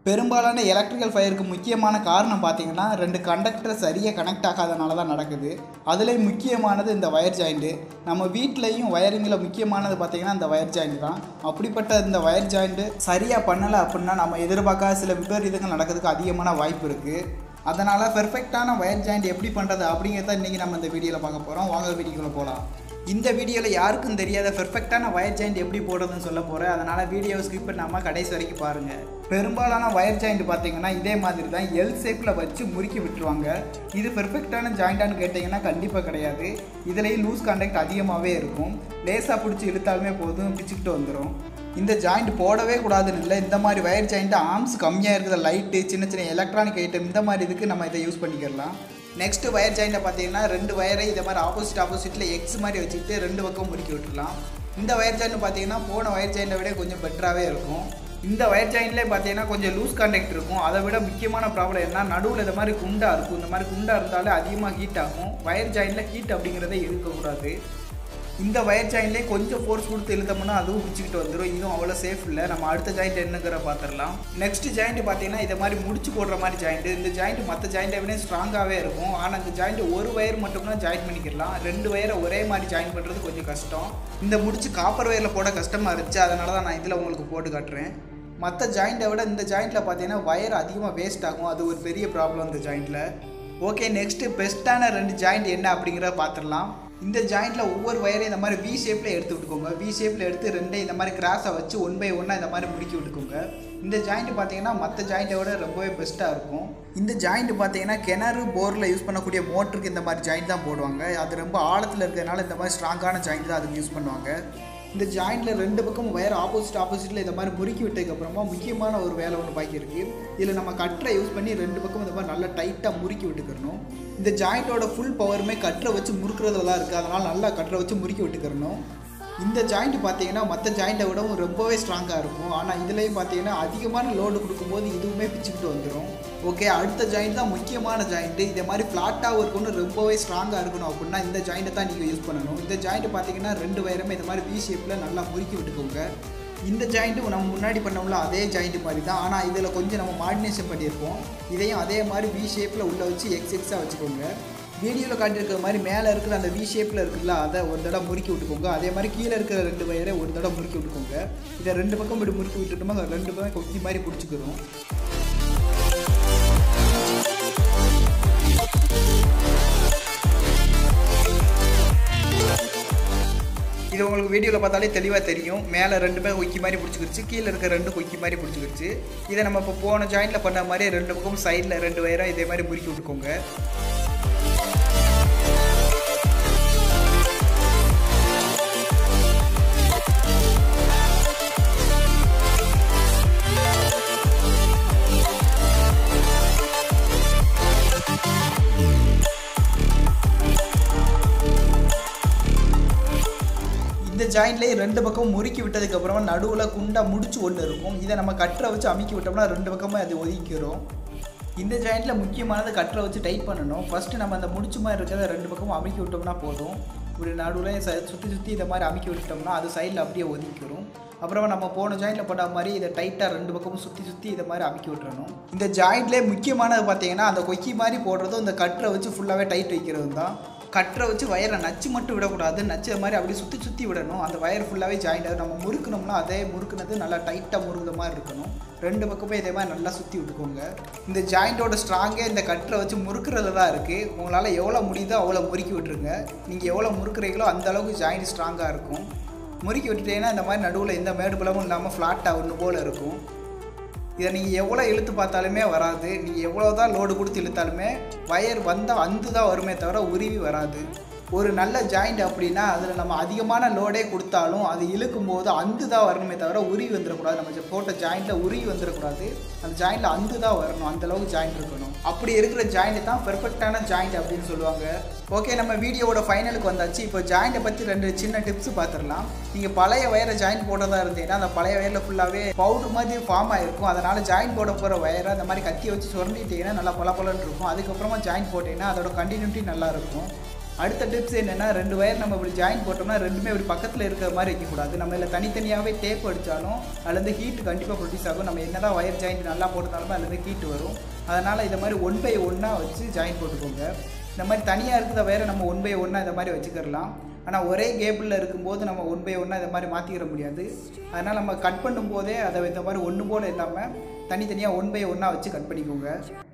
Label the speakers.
Speaker 1: பெரும்பாலான எலக்ட்ரிக்கல் ஃபயருக்கு முக்கியமான காரணம் பார்த்தீங்கன்னா ரெண்டு கண்டக்டர் சரியாக கனெக்ட் ஆகாதனால தான் நடக்குது அதுலேயும் முக்கியமானது இந்த வயர் ஜாயிண்ட்டு நம்ம வீட்லேயும் வயரிங்கில் முக்கியமானது பார்த்தீங்கன்னா இந்த வயர் ஜாயிண்ட் தான் அப்படிப்பட்ட இந்த வயர் ஜாயிண்ட்டு சரியாக பண்ணலை அப்படின்னா நம்ம எதிர்பார்க்காத சில விபரீதங்கள் நடக்கிறதுக்கு அதிகமான வாய்ப்பு இருக்குது அதனால் பெர்ஃபெக்டான வயர் ஜாயிண்ட் எப்படி பண்ணுறது அப்படிங்கிறத இன்றைக்கி நம்ம இந்த வீடியோவில் பார்க்க போகிறோம் வாங்க வீடியோக்குள்ளே போகலாம் இந்த வீடியோவில் யாருக்கும் தெரியாத பெர்ஃபெக்டான வயர் ஜாயிண்ட் எப்படி போடுறதுன்னு சொல்ல போகிறேன் அதனால் வீடியோவை ஸ்கிப் பண்ணாமல் கடைசி வரைக்கும் பாருங்கள் பெரும்பாலான வயர் ஜாயிண்ட் பார்த்தீங்கன்னா இதே மாதிரி தான் எல் ஷேப்பில் வச்சு முறுக்கி விட்டுருவாங்க இது பெர்ஃபெக்டான ஜாயிண்டான்னு கேட்டிங்கன்னா கண்டிப்பாக கிடையாது இதுலேயும் லூஸ் கான்டாக்ட் அதிகமாகவே இருக்கும் லேசாக பிடிச்சி இழுத்தாலுமே போதும் பிச்சுக்கிட்டு வந்துடும் இந்த ஜாயிண்ட் போடவே கூடாதுன்னு இல்லை இந்த மாதிரி வயர் ஜாயிண்ட் ஆர்ம்ஸ் கம்மியாக இருக்கிற லைட்டு சின்ன சின்ன எலக்ட்ரானிக் ஐட்டம் இந்த மாதிரி இதுக்கு நம்ம இதை யூஸ் பண்ணிக்கலாம் நெக்ஸ்ட் வயர் ஜாயிண்ட்டை பார்த்தீங்கன்னா ரெண்டு வயரை இதை மாதிரி ஆப்போசிட் ஆப்போசிட்டில் எக்ஸ் மாதிரி வச்சுக்கிட்டு ரெண்டு பக்கம் முறுக்கி விட்டுலாம் இந்த வயர் ஜாயிண்ட் பார்த்தீங்கன்னா போன வயர் ஜாயிண்ட்டை விட கொஞ்சம் பெட்டராகவே இருக்கும் இந்த வயர் ஜாயிண்ட்லேயே பார்த்தீங்கன்னா கொஞ்சம் லூஸ் கான்டாக்ட் இருக்கும் அதை விட முக்கியமான ப்ராப்ளம் என்ன நடுவில் இந்த மாதிரி குண்டாக இருக்கும் இந்த மாதிரி குண்டாக இருந்தாலே அதிகமாக ஹீட் ஆகும் வயர் ஜாயிண்டில் ஹீட் அப்படிங்கிறதே இருக்கக்கூடாது இந்த வயர் ஜாயின்லேயே கொஞ்சம் ஃபோர்ஸ் கொடுத்து இழுத்தோம்னா அதுவும் பிடிச்சிக்கிட்டு வந்துடும் இதுவும் அவ்வளோ சேஃப் இல்லை நம்ம அடுத்த ஜாயிண்ட் என்னங்கிற பார்த்துடலாம் நெக்ஸ்ட் ஜாயிண்ட் பார்த்தீங்கன்னா இதை மாதிரி முடிச்சு போடுற மாதிரி ஜாயிண்ட் இந்த ஜாயிண்ட் மற்ற ஜாயிண்ட்டை விட ஸ்ட்ராங்காகவே இருக்கும் ஆனால் இந்த ஜாயிண்ட் ஒரு வயர் மட்டும்தான் ஜாயின் பண்ணிக்கலாம் ரெண்டு வயரை ஒரே மாதிரி ஜாயின் பண்ணுறது கொஞ்சம் கஷ்டம் இந்த முடிச்சு காப்பர் வயரில் போட கஷ்டமாக இருந்துச்சு அதனால தான் நான் இதில் உங்களுக்கு போட்டு காட்டுறேன் மற்ற ஜாயிண்ட்டை விட இந்த ஜாயிண்ட்டில் பார்த்தீங்கன்னா வயர் அதிகமாக வேஸ்ட் ஆகும் அது ஒரு பெரிய ப்ராப்ளம் இந்த ஜாயிண்ட்டில் ஓகே நெக்ஸ்ட்டு பெஸ்ட்டான ரெண்டு ஜாயிண்ட் என்ன அப்படிங்கிறத பார்த்துடலாம் இந்த ஜாயிண்ட்டில் ஒவ்வொரு வயரையும் இந்த மாதிரி வி ஷேப்பில் எடுத்து விட்டுக்கோங்க வி ஷேப்பில் எடுத்து ரெண்டே இந்த மாதிரி கிராஸை வச்சு ஒன் பை ஒன்னாக இந்த மாதிரி முடுக்கி விட்டுக்கோங்க இந்த ஜாயிண்ட் பார்த்தீங்கன்னா மற்ற ஜாயிண்ட்டை விட ரொம்பவே பெஸ்ட்டாக இருக்கும் இந்த ஜாயிண்ட் பார்த்தீங்கன்னா கிணறு போரில் யூஸ் பண்ணக்கூடிய மோட்டருக்கு இந்த மாதிரி ஜாயிண்ட் தான் போடுவாங்க அது ரொம்ப ஆழத்தில் இருக்கிறதுனால இந்த மாதிரி ஸ்ட்ராங்கான ஜாயிண்ட் தான் அதுக்கு யூஸ் பண்ணுவாங்க இந்த ஜாயிண்டில் ரெண்டு பக்கம் வயர் ஆப்போசிட் ஆப்போசிட்டில் இந்த மாதிரி முறுக்கி விட்டதுக்கப்புறமா முக்கியமான ஒரு வேலை ஒன்று பாக்கி இருக்குது இதில் நம்ம கட்டரை யூஸ் பண்ணி ரெண்டு பக்கம் இந்த மாதிரி நல்லா டைட்டாக முறுக்கி விட்டுக்கிறணும் இந்த ஜாயிண்ட்டோட ஃபுல் பவருமே கட்டரை வச்சு முறுக்கிறதுல தான் இருக்குது அதனால் நல்லா கட்டரை வச்சு முறுக்கி விட்டுக்கிறணும் இந்த ஜாயிண்ட் பார்த்தீங்கன்னா மற்ற ஜாயிண்ட்டை விடவும் ரொம்பவே ஸ்ட்ராங்காக இருக்கும் ஆனால் இதுலேயும் பார்த்தீங்கன்னா அதிகமான லோடு கொடுக்கும்போது இதுவுமே பிச்சுக்கிட்டு வந்துடும் ஓகே அடுத்த ஜாயிண்ட் தான் முக்கியமான ஜாயிண்ட்டு இதே மாதிரி ஃப்ளாட்டாக இருக்கணும் ரொம்பவே ஸ்ட்ராங்காக இருக்கணும் அப்படின்னா இந்த ஜாயிண்ட்டை தான் நீங்கள் யூஸ் பண்ணணும் இந்த ஜாயிண்ட் பார்த்தீங்கன்னா ரெண்டு வயருமே இந்த மாதிரி வி ஷேப்பில் நல்லா முறுக்கி விட்டுக்கோங்க இந்த ஜாயிண்ட்டு நம்ம முன்னாடி பண்ணோம்ல அதே ஜாயிண்ட் மாதிரி தான் ஆனால் இதில் கொஞ்சம் நம்ம மாடினேஷன் பண்ணியிருப்போம் இதையும் அதே மாதிரி வி ஷேப்பில் உள்ளே வச்சு எக்ஸ் எக்ஸாக வச்சுக்கோங்க வீடியோவில் காட்டியிருக்கிற மாதிரி மேலே இருக்கிற அந்த வி ஷேப்பில் இருக்குல்ல அதை ஒரு தடவை முறுக்கி விட்டுக்கோங்க அதே மாதிரி கீழே இருக்கிற ரெண்டு வயரை ஒரு தடவை முறுக்கி விட்டுக்கோங்க இதை ரெண்டு பக்கம் இப்படி முறுக்கி விட்டுட்டோமா ரெண்டு பக்கம் கொக்கி மாதிரி பிடிச்சிக்கிறோம் இது உங்களுக்கு வீடியோவில் பார்த்தாலே தெளிவாக தெரியும் மேலே ரெண்டுமே கொக்கி மாதிரி பிடிச்சிக்கிருச்சு கீழே இருக்க ரெண்டு கொக்கி மாதிரி பிடிச்சிக்கிருச்சு இதை நம்ம இப்போ போன ஜாயிண்டில் பண்ண மாதிரி ரெண்டு பக்கம் சைடில் ரெண்டு வயராக இதே மாதிரி முறுக்கி விட்டுக்கோங்க இந்த ஜாயிண்ட்லேயே ரெண்டு பக்கம் முறுக்கி விட்டதுக்கு அப்புறமா நடுவில் குண்டா முடிச்சு ஒன்று இருக்கும் இதை நம்ம கட்டரை வச்சு அமுக்கி விட்டோம்னா ரெண்டு பக்கமும் அது ஒதுக்கிடும் இந்த ஜாயிண்ட்டில் முக்கியமானது கட்டரை வச்சு டைட் பண்ணணும் ஃபஸ்ட்டு நம்ம அந்த முடிச்சு மாதிரி இருக்கிறத ரெண்டு பக்கமும் அமுக்கி விட்டோம்னா போதும் இப்படி நடுவில் ச சுற்றி சுற்றி இதை மாதிரி அமுக்கி விட்டோம்னா அது சைடில் அப்படியே ஒதுக்கிடும் அப்புறமா நம்ம போன ஜாயிண்ட்டில் போட்ட மாதிரி இதை டைட்டாக ரெண்டு பக்கமும் சுற்றி சுற்றி இதை மாதிரி அமுக்கி விட்டுறணும் இந்த ஜாயிண்ட்லேயே முக்கியமானது பார்த்தீங்கன்னா அந்த கொக்கி மாதிரி போடுறதும் இந்த கட்டரை வச்சு ஃபுல்லாகவே டைட் வைக்கிறது தான் கட்டரை வச்சு வயரை நச்சு மட்டும் விடக்கூடாது நச்சு மாதிரி அப்படியே சுற்றி சுற்றி விடணும் அந்த வயர் ஃபுல்லாகவே ஜாயிண்ட் ஆகும் நம்ம முறுக்கணும்னா அதே முறுக்குனது நல்லா டைட்டாக முறுக்குற மாதிரி இருக்கணும் ரெண்டு பக்கமே இதே மாதிரி நல்லா சுற்றி விட்டுக்கோங்க இந்த ஜாயிண்ட்டோட ஸ்ட்ராங்கே இந்த கட்டரை வச்சு முறுக்கிறதுல தான் இருக்குது உங்களால் எவ்வளோ முடியுதோ அவ்வளோ முறுக்கி விட்டுருங்க நீங்கள் எவ்வளோ முறுக்குறீங்களோ அந்த அளவுக்கு ஜாயிண்ட் ஸ்ட்ராங்காக இருக்கும் முறுக்கி விட்டுட்டீங்கன்னா இந்த மாதிரி நடுவில் எந்த மேடு பலமும் இல்லாமல் ஃப்ளாட்டாக ஒன்று போல் இருக்கும் இதை நீங்கள் எவ்வளோ இழுத்து பார்த்தாலுமே வராது நீங்கள் எவ்வளோ தான் லோடு கொடுத்து இழுத்தாலுமே வயர் வந்தால் அந்து தான் வருமே தவிர உருவி வராது ஒரு நல்ல ஜாயிண்ட் அப்படின்னா அதில் நம்ம அதிகமான லோடே கொடுத்தாலும் அது இழுக்கும் போது அந்து தான் வரணுமே தவிர உருவி வந்துடக்கூடாது நம்ம போட்ட ஜாயிண்ட்டில் உருவி வந்துடக்கூடாது அந்த ஜாயிண்டில் அந்து தான் வரணும் அந்தளவுக்கு ஜாயிண்ட் இருக்கணும் அப்படி இருக்கிற ஜாயிண்ட் தான் பெர்ஃபெக்டான ஜாயிண்ட் அப்படின்னு சொல்லுவாங்க ஓகே நம்ம வீடியோவோட ஃபைனலுக்கு வந்தாச்சு இப்போ ஜாயிண்ட்டை பற்றி ரெண்டு சின்ன டிப்ஸ் பார்த்துடலாம் நீங்கள் பழைய வயரை ஜாயின் போடுறதா இருந்தீங்கன்னா அந்த பழைய வயரில் ஃபுல்லாகவே பவுடர் மாதிரி ஃபார்ம் ஆகிருக்கும் அதனால் ஜாயின் போட போகிற வயரை அந்த மாதிரி கத்தியை வச்சு சுரண்டிட்டீங்கன்னா நல்லா பொல பொலன்னு இருக்கும் அதுக்கப்புறமா ஜாயின் போட்டிங்கன்னா அதோட கண்டினியூட்டி நல்லா இருக்கும் அடுத்த டிப்ஸ் என்னென்னா ரெண்டு வயர் நம்ம இப்படி ஜாயின் போட்டோம்னா ரெண்டுமே இப்படி பக்கத்தில் இருக்கிற மாதிரி வைக்கக்கூடாது நம்ம இதில் தனித்தனியாகவே டேப் அடித்தாலும் அதுலேருந்து ஹீட் கண்டிப்பாக ப்ரொடியூஸ் ஆகும் நம்ம என்ன தான் ஒயர் ஜாயிண்ட் நல்லா போட்டதாலுமே அதுலேருந்து ஹீட் வரும் அதனால் இதை மாதிரி ஒன் பை ஒன்னாக வச்சு ஜாயின் போட்டுக்கோங்க இந்த மாதிரி தனியாக இருக்கிற வயரை நம்ம ஒன் பை ஒன்னாக இந்த மாதிரி வச்சுக்கிடலாம் ஆனால் ஒரே கேபிளில் இருக்கும்போது நம்ம ஒன் பை ஒன்னாக இந்த மாதிரி மாற்றிக்கிற முடியாது அதனால் நம்ம கட் பண்ணும்போதே அதை இந்த மாதிரி ஒன்று போல் இல்லாமல் தனித்தனியாக ஒன் பை ஒன்னாக வச்சு கட் பண்ணிக்கோங்க